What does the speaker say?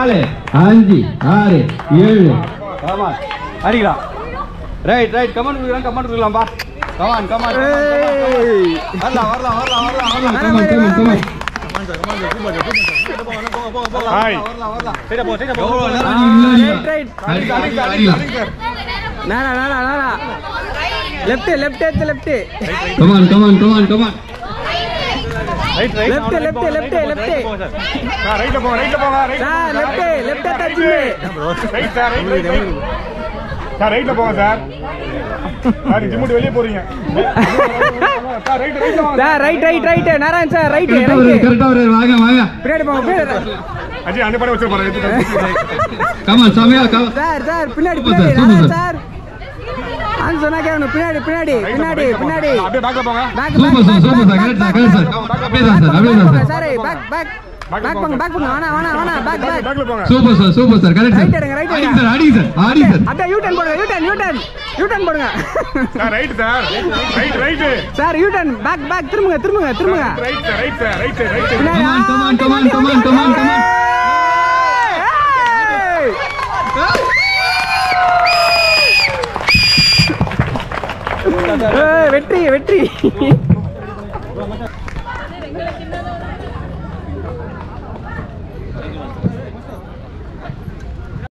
நாலு அஞ்சு ஆறு ஏழு ஆமா அடிக்கலாம் ரைட் ரைட் கமெண்ட் கொடுக்கலாம் கமெண்ட் கொடுக்கலாம்பா கமான் கமான் வரலாம் வரலாம் வரலாம் வரலாம் வரலாம் கமான் கமான் கமான் ஹாய் வரலாம் வரலாம் சரி போ சரி போ ரைட் ரைட் அடிக்கலாம் அடிக்கலாம் நேரா நேரா நேரா லெஃப்ட் லெஃப்ட் எடுத்து left come on come on come on come on right right left left left left sir ரைட்ல போங்க ரைட்ல போங்க ரைட் சார் லெஃப்ட் லெஃப்ட் தச்சு right sir right right right sir ரைட்ல போங்க சார் சார் ஜிம் விட்டு வெளியே போறீங்க சார் ரைட் ரைட்ல வாங்க sir right right right Narayan sir right கரெக்டா வருது ரைட் கரெக்டா வருது வாங்க வாங்க பின்னாடி போங்க பின்னாடி அஜய் அந்த படம் வச்சு போறேன் கமான் சமையா கமான் சார் சார் பின்னாடி சூப்பர் பின்னாடி சார், நாராயண் சூப்பர் சார் ஆன் சொன்னா கேட்கணும் பின்னாடி பின்னாடி பின்னாடி பின்னாடி அப்படியே பேக்ல போங்க back super sir super sir correct sir correct sir அப்படியே தான் சார் அப்படியே தான் sir sir back back back போங்க பேக் போங்க வேணா வேணா வேணா பேக் பேக் பேக்ல போங்க super sir super sir correct Right sir எடுங்க, right அடிங்க எடுங்க. சார் அடிங்க சார் அடிங்க சார் அப்படியே யூ டர்ன் போடுங்க U turn U turn U turn போடுங்க sir right sir right right sir U turn back back திரும்புங்க திரும்புங்க திரும்புங்க right sir right sir right right பின்னாடி, Come on, ஆ, come on, மாத்தி, come on, மாத்தி, come on, மாத்தி. come on, ஏய், ஏய், வெற்றி வெற்றி